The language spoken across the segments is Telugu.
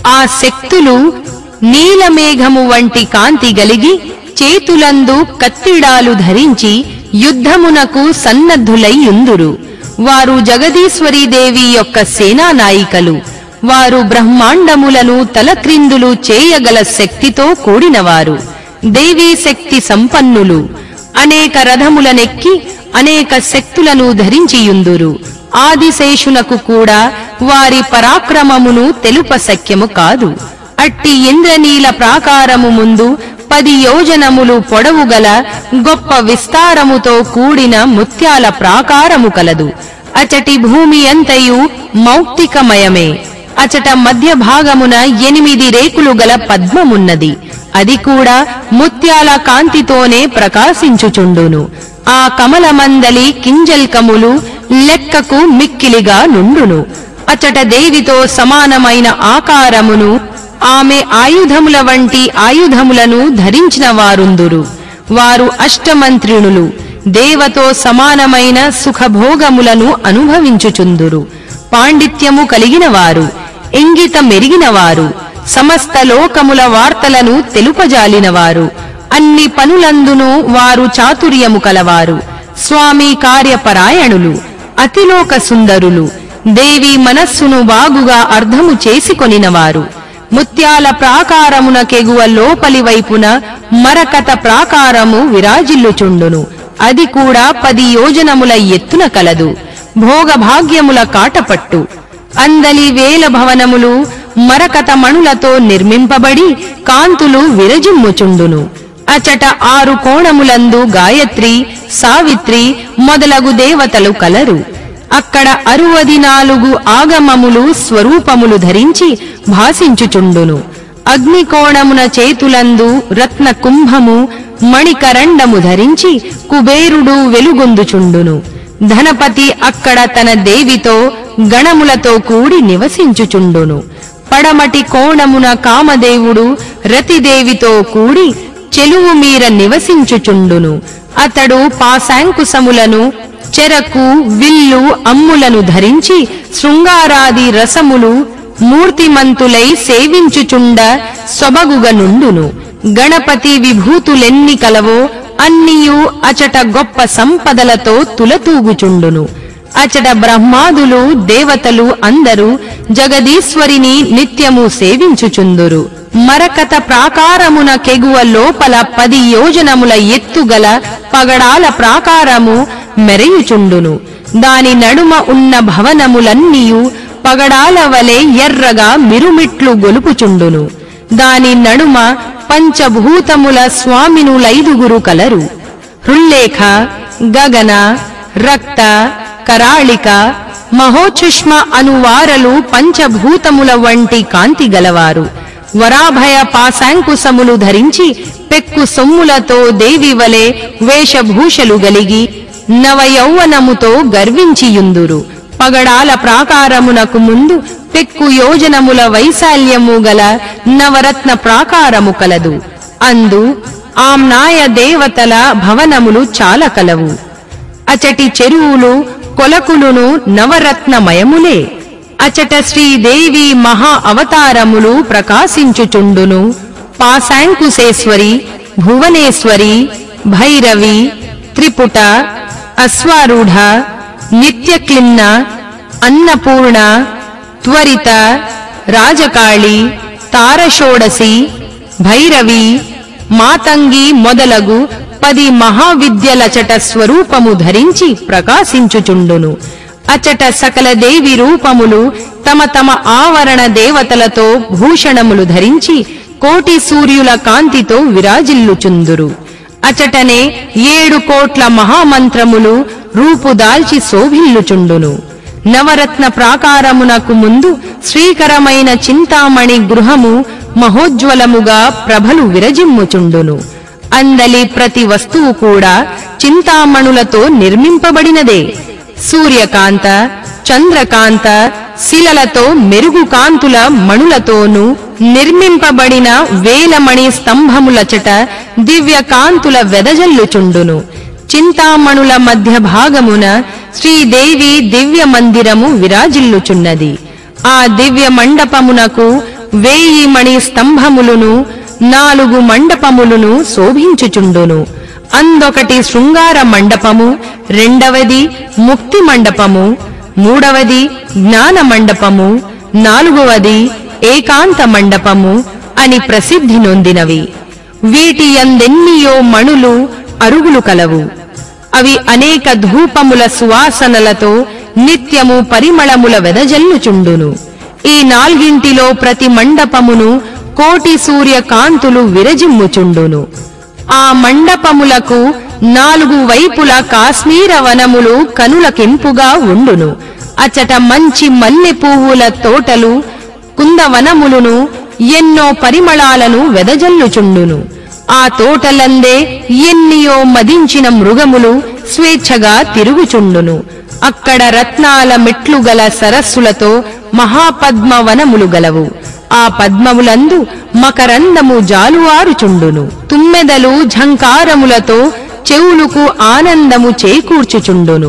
ఆ శక్తులు నీలమేఘము వంటి కాంతి గలిగి చేతులందు కత్తిడాలు ధరించి యుద్ధమునకు సన్నద్ధులై యుందురు వారు జగదీశ్వరీదేవి యొక్క సేనానాయికలు వారు బ్రహ్మాండములను తలక్రిందులు చేయగల శక్తితో కూడినవారు దేవీ శక్తి సంపన్నులు అనేక రథములనెక్కి అనేక శక్తులను ధరించియుందురు ఆదిశేషునకు కూడా వారి పరాక్రమమును తెలుప శక్యము కాదు అట్టి ఇంద్రనీల ప్రాకారము ముందు పది యోజనములు పొడవు గల గొప్ప విస్తారముతో కూడిన ముత్యాల ప్రాకారము కలదు అచటి భూమి అంతయు మౌక్తికమయమే అచట మధ్య భాగమున ఎనిమిది రేకులు గల పద్మమున్నది అది కూడా ముత్యాల కాంతితోనే ప్రకాశించుచుండును ఆ కమలమందలి కింజల్కములు లెక్కకు మిక్కిలిగా నుండును అచట దేవితో సమానమైన ఆకారమును ఆమె ఆయుధముల వంటి ఆయుధములను ధరించిన వారుందురు వారు అష్టమంత్రిణులు దేవతో సమానమైన సుఖభోగములను అనుభవించుచుందురు పాండిత్యము కలిగిన వారు ఇంగిత మెరిగినవారు సమస్త లోకముల వార్తలను తెలుపజాలినవారు అన్ని పనులందును వారు చాతుర్యము కలవారు స్వామి కార్యపరాయణులు అతిలోక సుందరులు దేవి మనస్సును బాగుగా అర్థము చేసుకొనినవారు ముత్యాల ప్రాకారమునకెగువ లోపలి వైపున మరకత ప్రాకారము విరాజిల్లుచుండును అది కూడా పది యోజనముల ఎత్తున కలదు భోగభాగ్యముల కాటపట్టు అందలి వేల భవనములు మరకత మణులతో నిర్మింపబడి కాంతులు విరజిమ్ముచుండును అచట ఆరు కోణములందు గాయత్రి సావిత్రి మొదలగు దేవతలు కలరు అక్కడ అరువది నాలుగు ఆగమములు స్వరూపములు ధరించి భాసించుచుండును అగ్నికోణమున చేతులందు రత్న కుంభము మణికరండము ధరించి కుబేరుడు వెలుగొందుచుండును ధనపతి అక్కడ తన దేవితో గణములతో కూడి నివసించుచుండును పడమటి కోణమున కామదేవుడు రతిదేవితో కూడి చెలువు మీర నివసించుచుండును అతడు పాశాంకుశములను చెరకు విల్లు అమ్ములను ధరించి శృంగారాది రసములు మూర్తిమంతులై సేవించుచుండ సొబగుగ నుండును గణపతి విభూతులెన్ని కలవో అన్నియు అచట గొప్ప సంపదలతో తులతూగుచుండును అచట బ్రహ్మాదులు దేవతలు అందరూ జగదీశ్వరిని నిత్యము సేవించుచుందురు మరకత ప్రాకారమున కెగువ లోపల పది యోజనముల ఎత్తుగల పగడాల ప్రాకారము మెరయుచుండును దాని నడుమ ఉన్న భవనములన్నీయు పగడాల వలె ఎర్రగా మిరుమిట్లు గొలుపుచుండును దాని నడుమ పంచభూతముల స్వామినులైదుగురు కలరు హృల్లేఖ గగన రక్త కరాళిక మహోచుష్మ అనువారలు పంచభూతముల వంటి కాంతి గలవారు వరాభయ పాశాంకుశములు ధరించి పెక్కు సొమ్ములతో దేవి వలె వేషభూషలు గలిగి నవయౌవనముతో గర్వించియుందురు పగడాల ప్రాకారమునకు ముందు పెక్కు యోజనముల వైశాల్యము గల నవరత్న ప్రాకారము కలదు అందు ఆమ్నాయ దేవతల భవనములు చాలా కలవు అచటి చెరువులు కొలకులును నవరత్నమయములే అచట శ్రీదేవి మహా అవతారములు ప్రకాశించుచుండును పాశాంకుశేశ్వరి భువనేశ్వరి భైరవి త్రిపుట అశ్వారూఢ నిత్యక్లిన్న అన్నపూర్ణ త్వరిత రాజకాళి తారషోడసి భైరవి మాతంగి మొదలగు పది మహావిద్యలచట స్వరూపము ధరించి ప్రకాశించుచుండును అచట సకల దేవి రూపములు తమ తమ ఆవరణ దేవతలతో భూషణములు ధరించి కోటి సూర్యుల కాంతితో విరాజిల్లుచుందురు అచటనే ఏడు కోట్ల మహామంత్రములు రూపుదాల్చి శోభిల్లుచుండును నవరత్న ప్రాకారమునకు ముందు శ్రీకరమైన చింతామణి గృహము మహోజ్వలముగా ప్రభలు విరజిమ్ముచుండును అందలి ప్రతి వస్తువు కూడా చింతామణులతో నిర్మింపబడినదే సూర్యకాంత చంద్రకాంత శిలలతో మెరుగు కాంతుల మణులతోనూ నిర్మింపబడిన వేలమణి స్తంభములచట దివ్య కాంతుల వెదజల్లుచుండును చింతామణుల మధ్య భాగమున శ్రీదేవి దివ్య మందిరము విరాజిల్లుచున్నది ఆ దివ్య మండపమునకు వేయి మణి స్తంభములును నాలుగు మండపములును శోభించుచుండును అందొకటి శృంగార మండపము రెండవది ముక్తి మండపము మూడవది జ్ఞాన మండపము నాలుగవది ఏకాంత మండపము అని ప్రసిద్ధి నొందినవి వీటి యందెన్నియో మణులు అరుగులు కలవు అవి అనేక ధూపముల సువాసనలతో నిత్యము పరిమళముల వెదజల్లుచుండును ఈ నాల్గింటిలో ప్రతి మండపమును కోటి సూర్య కాంతులు విరజిమ్ముచుండును ఆ మండపములకు నాలుగు వైపుల కాశ్మీర వనములు కనులకింపుగా ఉండును అచట మంచి మల్లె పువ్వుల తోటలు కుందవనములును ఎన్నో పరిమళాలను వెదజల్లుచుండును ఆ తోటలందే ఎన్నియో మదించిన మృగములు స్వేచ్ఛగా తిరుగుచుండును అక్కడ రత్నాల మెట్లు గల సరస్సులతో మహాపద్మ వనములు గలవు ఆ పద్మములందు మకరందము జాలువారుచుండును తుమ్మెదలు ఝంకారములతో చెవులుకు ఆనందము చేకూర్చుచుండును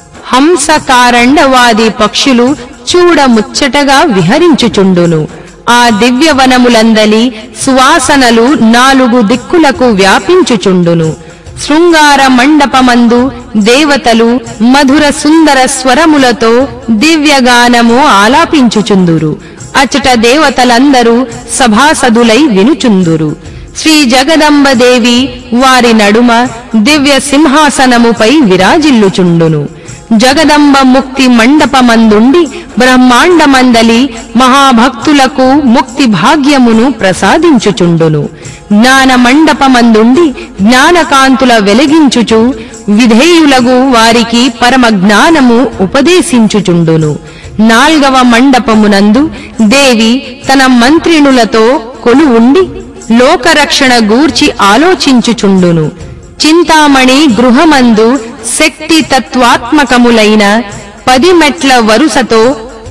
హంసకారండవాది పక్షులు చూడ ముచ్చటగా విహరించుచుండును ఆ దివ్యవనములందలి సువాసనలు నాలుగు దిక్కులకు వ్యాపించుచుండును శృంగార మండపమందు దేవతలు మధుర సుందర స్వరములతో దివ్యగానము ఆలాపించుచుందురు అచట దేవతలందరూ సభాసదులై వినుచుందురు శ్రీ జగదంబదేవి వారి నడుమ దివ్య సింహాసనముపై విరాజిల్లుచుండును జగదంబ ముక్తి మండపమందుండి బ్రహ్మాండమందలి మహాభక్తులకు ముక్తి భాగ్యమును ప్రసాదించుచుండును జ్ఞాన మండపమందుండి జ్ఞానకాంతుల వెలిగించుచు విధేయులగు వారికి పరమ జ్ఞానము ఉపదేశించుచుండును నాల్గవ మండపమునందు దేవి తన మంత్రిణులతో కొలువుండి లోకరక్షణ గూర్చి ఆలోచించుచుండును చింతామణి గృహమందు శక్తి తత్వాత్మకములైన పది మెట్ల వరుసతో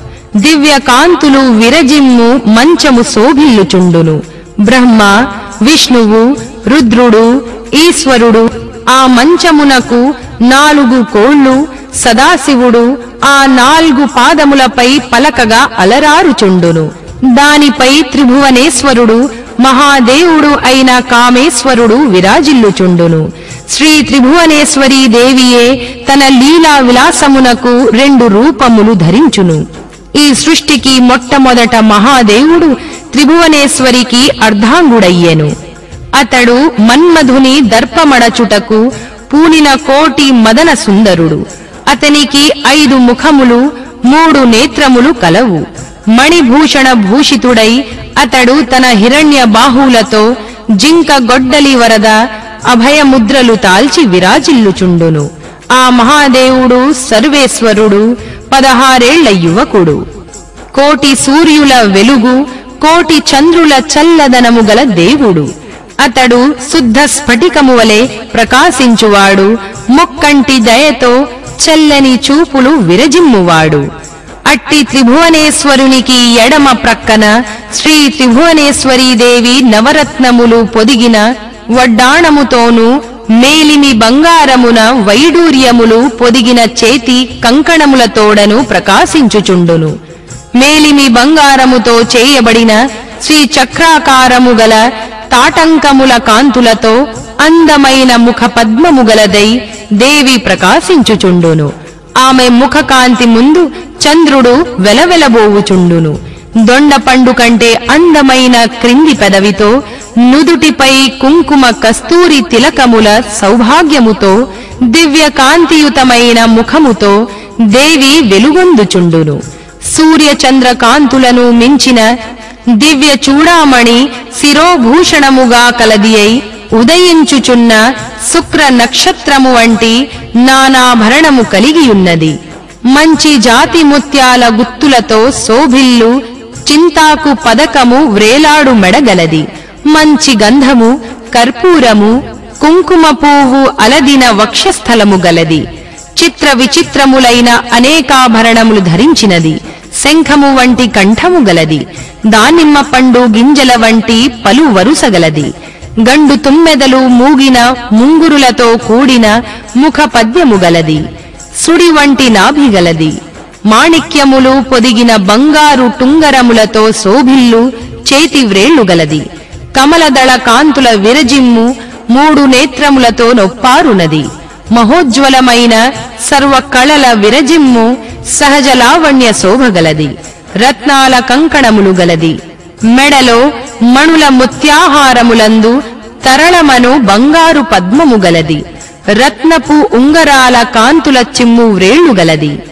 దివ్య కాంతులు విరజిమ్ము మంచము శోభిల్లుచుండును బ్రహ్మ విష్ణువు రుద్రుడు ఈశ్వరుడు ఆ మంచమునకు నాలుగు కోళ్లు సదాశివుడు ఆ నాలుగు పాదములపై పలకగా అలరారుచుండును దానిపై త్రిభువనేశ్వరుడు మహాదేవుడు అయిన కామేశ్వరుడు విరాజిల్లుచుండును శ్రీ త్రిభువనేశ్వరీ దేవియే తన లీలా విలాసమునకు రెండు రూపములు ధరించును ఈ సృష్టికి మొట్టమొదట మహాదేవుడు త్రిభువనేశ్వరికి అర్ధాంగుడయ్యెను అతడు మన్మధుని దర్పమడచుటకు పూనిన కోటి మదన సుందరుడు అతనికి ఐదు ముఖములు మూడు నేత్రములు కలవు మణిభూషణ భూషితుడై అతడు తన హిరణ్య బాహువులతో జింక గొడ్డలి వరద అభయముద్రలు తాల్చి విరాజిల్లుచుండును ఆ మహాదేవుడు సర్వేశ్వరుడు పదహారేళ్ల యువకుడు కోటి సూర్యుల వెలుగు కోటి చంద్రుల చల్లదనము గల దేవుడు అతడు శుద్ధ స్ఫటికము వలె ప్రకాశించువాడు మొక్కంటి దయతో చల్లని చూపులు విరజిమ్మువాడు అట్టి త్రిభువనేశ్వరునికి ఎడమ ప్రక్కన శ్రీ త్రిభువనేశ్వరీదేవి నవరత్నములు పొదిగిన వడ్డాణముతోనూ మేలిమి బంగారమున వైడూర్యములు పొదిగిన చేతి కంకణములతోడను ప్రకాశించుచుండును మేలిమి బంగారముతో చేయబడిన శ్రీ చక్రాకారము గల తాటంకముల కాంతులతో అందమైన ముఖ పద్మము గలదై దేవి ప్రకాశించుచుండును ఆమె ముఖ కాంతి ముందు చంద్రుడు వెలవెలబోవుచుండును దొండ పండు కంటే అందమైన క్రింది పెదవితో నుదుటిపై కుంకుమ కస్తూరి తిలకముల సౌభాగ్యముతో దివ్య కాంతియుతమైన ముఖముతో దేవి వెలుగొందుచుండును సూర్య చంద్ర కాంతులను మించిన దివ్య చూడామణి శిరోభూషణముగా కలది అయి ఉదయించుచున్న శుక్ర నక్షత్రము వంటి నానాభరణము కలిగియున్నది మంచి జాతి ముత్యాల గుత్తులతో శోభిల్లు చింతాకు పదకము వ్రేలాడు మెడగలది మంచి గంధము కర్పూరము కుంకుమ పువ్వు అలదిన వక్షస్థలము గలది చిత్ర విచిత్రములైన అనేకాభరణములు ధరించినది శంఖము వంటి కంఠము గలది దానిమ్మ పండు గింజల వంటి పలు వరుసగలది గండు తుమ్మెదలు మూగిన ముంగురులతో కూడిన ముఖ పద్యము గలది సుడి వంటి నాభి గలది మాణిక్యములు పొదిగిన బంగారు టుంగరములతో శోభిల్లు చేతి వ్రేళ్లు గలది కమలదళ కాంతుల విరజిమ్ము మూడు నేత్రములతో నొప్పారునది మహోజ్వలమైన సర్వ కళల విరజిమ్ము సహజ లావణ్య శోభగలది రత్నాల కంకణములు గలది మెడలో మణుల ముత్యాహారములందు తరళమను బంగారు పద్మము గలది రత్నపు ఉంగరాల కాంతుల చిమ్ము వ్రేళ్లు గలది